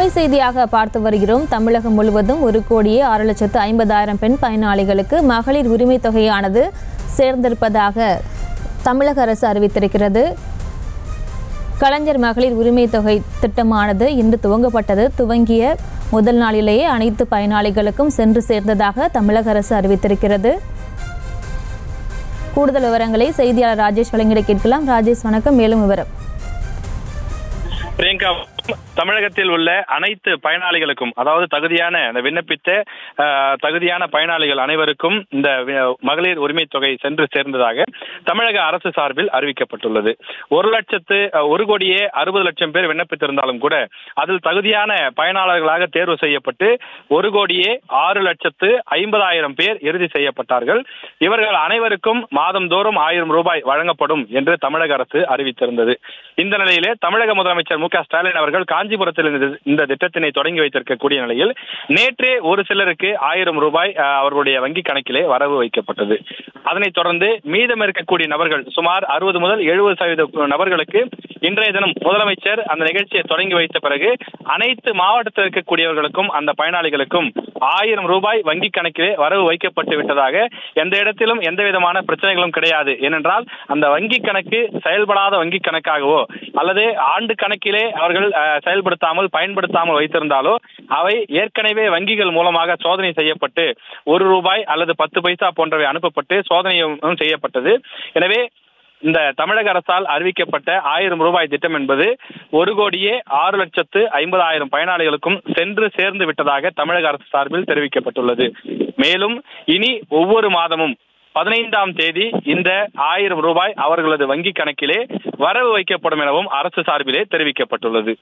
அண்மை செய்தியாக பார்த்து வருகிறோம் தமிழகம் முழுவதும் ஒரு கோடியே ஆறு லட்சத்து ஐம்பதாயிரம் பெண் பயனாளிகளுக்கு மகளிர் உரிமை தொகையானது சேர்ந்திருப்பதாக தமிழக அரசு அறிவித்திருக்கிறது கலைஞர் மகளிர் உரிமை தொகை திட்டமானது இன்று துவங்கப்பட்டது துவங்கிய முதல் நாளிலேயே அனைத்து பயனாளிகளுக்கும் சென்று சேர்ந்ததாக தமிழக அரசு அறிவித்திருக்கிறது கூடுதல் விவரங்களை செய்தியாளர் ராஜேஷ் வழங்கிட கேட்கலாம் ராஜேஷ் வணக்கம் மேலும் விவரம் பிரியங்கா தமிழகத்தில் உள்ள அனைத்து பயனாளிகளுக்கும் அதாவது தகுதியான இந்த விண்ணப்பித்த அஹ், தகுதியான பயனாளிகள் அனைவருக்கும் இந்த வி- மகளிர் உரிமை தொகை சென்று சேர்ந்ததாக தமிழக அரசு சார்பில் அறிவிக்கப்பட்டுள்ளது ஒரு லட்சத்து அஹ், ஒரு கோடியே அறுபது லட்சம் பேர் விண்ணப்பித்திருந்தாலும் கூட அதில் தகுதியான பயனாளர்களாக தேர்வு செய்யப்பட்டு ஒரு கோடியே ஆறு லட்சத்து ஐம்பதாயிரம் பேர் இறுதி செய்யப்பட்டார்கள் இவர்கள் அனைவருக்கும் மாதந்தோறும் ஆயிரம் ரூபாய் வழங்கப்படும் என்று தமிழக அரசு அறிவித்திருந்தது இந்த நிலையிலே தமிழக முதலமைச்சர் மு க ஸ்டாலின் அவர்கள் காஞ்சிபுரத்தில் இந்த இந்த திட்டத்தினை தொடங்கி வைத்திருக்கக்கூடிய நிலையில் நேற்றே ஒரு சிலருக்கு ஆயிரம் ரூபாய் அஹ், அவர்களுடைய வங்கி கணக்கிலே வரவு வைக்கப்பட்டது அதனைத் தொடர்ந்து மீதம் இருக்கக்கூடிய நபர்கள் சுமார் அறுபது முதல் எழுபது சதவீத நபர்களுக்கு இன்றைய தினம் முதலமைச்சர் அந்த நிகழ்ச்சியை தொடங்கி வைத்த பிறகு அனைத்து மாவட்டத்தில் இருக்கக்கூடியவர்களுக்கும் அந்த பயனாளிகளுக்கும் ஆயிரம் ரூபாய் வங்கி கணக்கிலே வரவு வைக்கப்பட்டு விட்டதாக எந்த இடத்திலும் எந்த விதமான பிரச்சனைகளும் கிடையாது ஏனென்றால் அந்த வங்கி கணக்கு செயல்படாத வங்கி கணக்காகவோ அல்லது ஆண்டு கணக்கிலே அவர்கள் அஹ், செயல்படுத்தாமல் பயன்படுத்தாமல் வைத்திருந்தாலோ அவை ஏற்கனவே வங்கிகள் மூலமாக சோதனை செய்யப்பட்டு ஒரு ரூபாய் அல்லது பத்து பைசா போன்றவை அனுப்பப்பட்டு சோதனையும் செய்யப்பட்டது எனவே இந்த தமிழக அரசால் அறிவிக்கப்பட்ட ஆயிரம் ரூபாய் திட்டம் என்பது ஒரு கோடியே ஆறு லட்சத்து ஐம்பதாயிரம் பயனாளிகளுக்கும் சென்று சேர்ந்து விட்டதாக தமிழக அரசு சார்பில் தெரிவிக்கப்பட்டுள்ளது மேலும் இனி ஒவ்வொரு மாதமும் பதினைந்தாம் தேதி இந்த ஆயிரம் ரூபாய் அவர்களது வங்கி கணக்கிலே வரவு வைக்கப்படும் எனவும் அரசு சார்பிலே தெரிவிக்கப்பட்டுள்ளது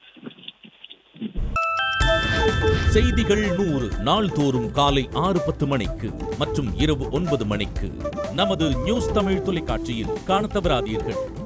செய்திகள் நூறு நாள்தோறும் காலை ஆறு பத்து மணிக்கு மற்றும் இரவு ஒன்பது மணிக்கு நமது நியூஸ் தமிழ் தொலைக்காட்சியில் காணத் தவறாதீர்கள்